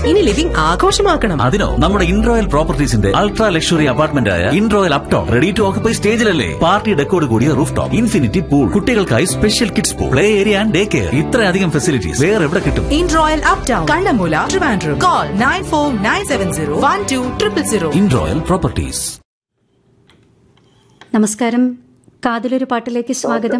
ഇനി ലിവിംഗ് ആഘോഷമാക്കണം അതിനോ നമ്മുടെ ഇൻറോയൽ പ്രോപ്പർട്ടീസിന്റെ അൾട്രാ ലക്ഷറി അപ്പാർട്ട്മെന്റ് ആയ Inroyal uptown ready to occupy സ്റ്റേജിലല്ലേ പാർട്ടി ഡെക്കോട് കൂടിയ റൂഫ് ടോപ്പ് ഇൻഫിനിറ്റി പൂൾ കുട്ടികൾക്കായി special kids pool play area and day care ഇത്രയധികം ഫെസിലിറ്റീസ് വേറെ എവിടെ കിട്ടും Inroyal uptown Kannammoola Trivandrum call nine four nine seven zero one two triple zero Inroyal properties നമസ്കാരം കാതിലൊരു പാട്ടിലേക്ക് സ്വാഗതം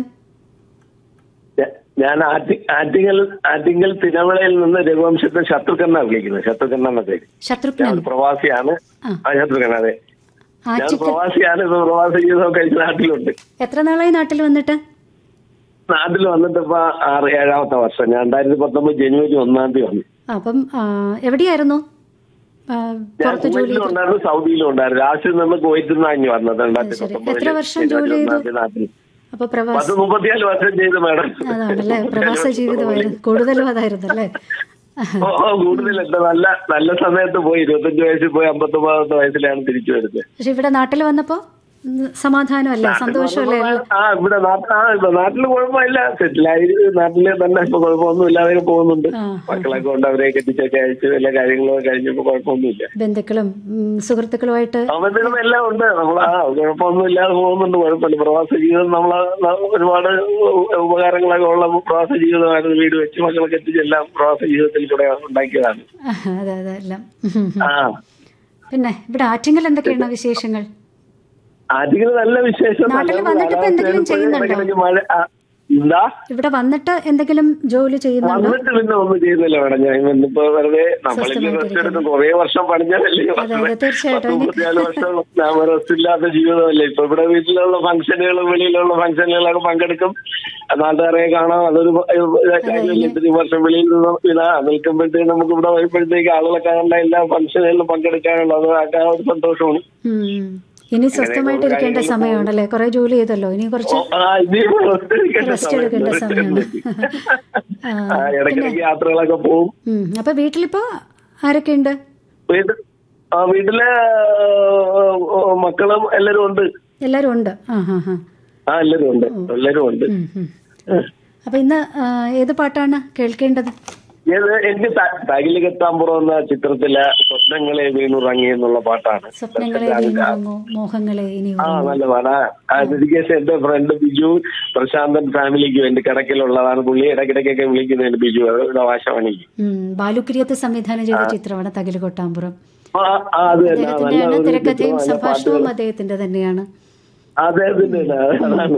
ഞ- ഞാൻ ആറ്റി- ആറ്റിങ്ങൽ ആറ്റിങ്ങൽ തിരുവളയിൽ നിന്ന് രഘുവംശത്തെ ശത്രുക്കണ്ണ വിളിക്കുന്നത് ശത്രുക്കണ്ണ എന്ന പേര് ഞാൻ ശത്രുഘ്നൻ ഒരു പ്രവാസിയാണ് ആ. ആ ശത്രുക്കണ്ണ അതെ ഞാൻ ആറ്റിക്കൽ പ്രവാസിയാണ് ഇപ്പൊ പ്രവാസ ജീവിതം കഴിച്ച് നാട്ടിലുണ്ട് എത്ര നാളായി നാട്ടിൽ വന്നിട്ട് നാട്ടിൽ വന്നിട്ട് ഇപ്പൊ ആറ് ഏഴാമത്തെ വർഷം ഞാൻ രണ്ടായിരത്തി പത്തൊമ്പത് ജനുവരി ഒന്നാം തീയതി വന്നു അപ്പം ആ, എവിടെയായിരുന്നു ആ, ഞാൻ പുറത്ത് ജോലി കുവൈറ്റിലും ഉണ്ടായിരുന്നു സൗദിയിലും ഉണ്ടായിരുന്നു ലാസ്റ്റിൽ നിന്ന് കുവൈറ്റിൽ നിന്നാണ് വന്നത് രണ്ടായിരത്തി ശരി. പത്തൊമ്പതിൽ എത്ര വർഷം ജനുവരി ജോലി ചെയ്തു? ഒന്നാം തീയതി നാട്ടിൽ അപ്പൊ പ്രവാസ പത്ത് മുപ്പത്തിനാല് വർഷം ചെയ്തു മാഡം അതാണല്ലേ പ്രവാസ ജീവിതമായിരുന്നു കൂടുതലും അതായിരുന്നു അല്ലേ ഓ ഓ, കൂടുതലുണ്ട് നല്ല നല്ല സമയത്ത് പോയി ഇരുപത്തഞ്ച് വയസ്സിൽ പോയി അമ്പത്തൊമ്പതാമത്തെ വയസ്സിലാണ് തിരിച്ചു വരുന്നത് പക്ഷെ ഇവിടെ നാട്ടിൽ വന്നപ്പോ ഉം, സമാധാനമല്ലേ സന്തോഷമല്ലേ ആ ഇവിടെ നാട്ടിൽ ആ ഇപ്പൊ നാട്ടില് കുഴപ്പമില്ല സെറ്റിലായി നാട്ടില് തന്നെ ഇപ്പൊ കുഴപ്പമൊന്നും ഇല്ലാതെ പോകുന്നുണ്ട് ആ, മക്കളൊക്കെ കൊണ്ട് അവരെ കെട്ടിച്ചൊക്കെ അയച്ച് എല്ലാ കാര്യങ്ങളൊക്കെ കഴിഞ്ഞപ്പോ കുഴപ്പമൊന്നുമില്ല ബന്ധുക്കളും ഉം, സുഹൃത്തുക്കളുമായിട്ട് അവന്തിനും എല്ലാം ഉണ്ട് നമ്മൾ ആ കുഴപ്പമൊന്നും ഇല്ലാതെ പോകുന്നുണ്ട് കുഴപ്പമില്ല പ്രവാസ ജീവിതം നമ്മളെ ന- ഒരുപാട് ഉപകാരങ്ങളൊക്കെ ഉള്ള പ്രവാസ ജീവിതമായിരുന്നു വീട് വെച്ച് മക്കളെ കെട്ടിച്ച് എല്ലാം പ്രവാസ ജീവിതത്തിൽ കൂടെ ഉണ്ടാക്കിയതാണ് ആ, അതെ അതെ എല്ലാം ആ പിന്നെ ഇവിടെ ആറ്റിങ്ങൽ എന്തൊക്കെയാണ് വിശേഷങ്ങൾ അധികം നല്ല വിശേഷം നാട്ടിൽ നല്ല വന്നിട്ട് ഇപ്പൊ എന്തെങ്കിലും കാലാവസ്ഥയാണ്. ചെയ്യുന്നുണ്ടോ? ഇടയ്ക്കിടയ്ക്ക് മഴ ആ, എന്താ ഇവിടെ വന്നിട്ട് എന്തെങ്കിലും ജോലി ചെയ്യുന്നുണ്ടോ വന്നിട്ട് പിന്നെ ഒന്നും ചെയ്യുന്നില്ല മേഡം ഞാൻ ഇന്നിപ്പോ വെറുതെ നമ്മളിങ്ങനെ റെസ്റ്റ് എടുത്ത് കുറെ വർഷം പണിഞ്ഞതല്ലേ അതെ, അതെ, തീർച്ചയായിട്ടും. പത്ത് മുപ്പത്തിനാല് വർഷം ഞാൻ റെസ്റ്റ് ഇല്ലാത്ത ജീവിതമല്ലേ ഇപ്പൊ ഇവിടെ വീട്ടിലുള്ള ഫംഗ്ഷനുകളും വെളിയിലുള്ള ഫംഗ്ഷനുകളൊക്കെ പങ്കെടുക്കും നാട്ടുകാരെ കാണാം അതൊരു കാര്യമല്ല ഇത്രയും വർഷം വെളിയിൽ നിന്ന് പിന്നെ നിൽക്കുമ്പോഴത്തേക്ക് നമുക്ക് ഇവിടെ വരുമ്പോഴത്തേക്ക് ആളുകളെ കാണേണ്ട എല്ലാ ഫംഗ്ഷനുകളിലും പങ്കെടുക്കാനുള്ള അത് ആ ഒരു സന്തോഷമാണ് ഉം. ഇനി സ്വസ്ഥമായിട്ട് ഇരിക്കേണ്ട സമയമാണല്ലേ കുറെ ജോലി ചെയ്തല്ലോ ഇനി കുറച്ച് ആ ഇനിയിപ്പോ റെസ്റ്റ് എടുക്കേണ്ട റെസ്റ്റ് എടുക്കേണ്ട സമയമാണ് ആ, ആ, ഇടയ്ക്കിടയ്ക്ക് യാത്രകളൊക്കെ പോകും ഉം. അപ്പൊ വീട്ടിലിപ്പോ ആരൊക്കെയുണ്ട് വീട് ആ വീട്ടിലെ ആ, മക്കളും എല്ലാരും ഉണ്ട് എല്ലാരും ഉണ്ട് ആ ഹാ ഹാ ആ എല്ലാരും ഉണ്ട് എല്ലാരും ഉണ്ട് ഉം, ഉം. അപ്പൊ ഇന്ന് ആ, ഏത് പാട്ടാണ് കേൾക്കേണ്ടത് ഏത് എനിക്ക് ത- തകിലുകെത്താമ്പുറം എന്ന ചിത്രത്തിലെ സ്വപ്നങ്ങളെ വീണുറങ്ങി എന്നുള്ള പാട്ടാണ് സ്വപ്നങ്ങളെ വീണുറങ്ങൂ മോഹങ്ങളെ ഇനി ആ ഉറങ്ങൂ. നല്ല പാടാ ആ ഡെഡിക്കേഷൻ എന്റെ ഫ്രണ്ട് ബിജു പ്രശാന്തൻ ഫാമിലിക്ക് വേണ്ടി കിടക്കിലുള്ളതാണ് പുള്ളി ഇടയ്ക്കിടയ്ക്കൊക്കെ വിളിക്കുന്നതിന് ബിജു ഇവിടെ ആശാണിക്ക് ഉം. ബാലുക്കിരിയത്ത് സംവിധാനം ചെയ്ത ചിത്രമാണ് തകില് കൊട്ടാമ്പുറം ആ ആ, അത് തന്നെ ആ, നല്ല അദ്ദേഹത്തിന്റെയാണ് ഒരു തിരക്കഥയും ചിത്രം, നല്ല സംഭാഷണവും പാട്ടുകൾ അദ്ദേഹത്തിന്റെ തന്നെയാണ് അദ്ദേഹത്തിന്റെ തന്നെ, അതാണ്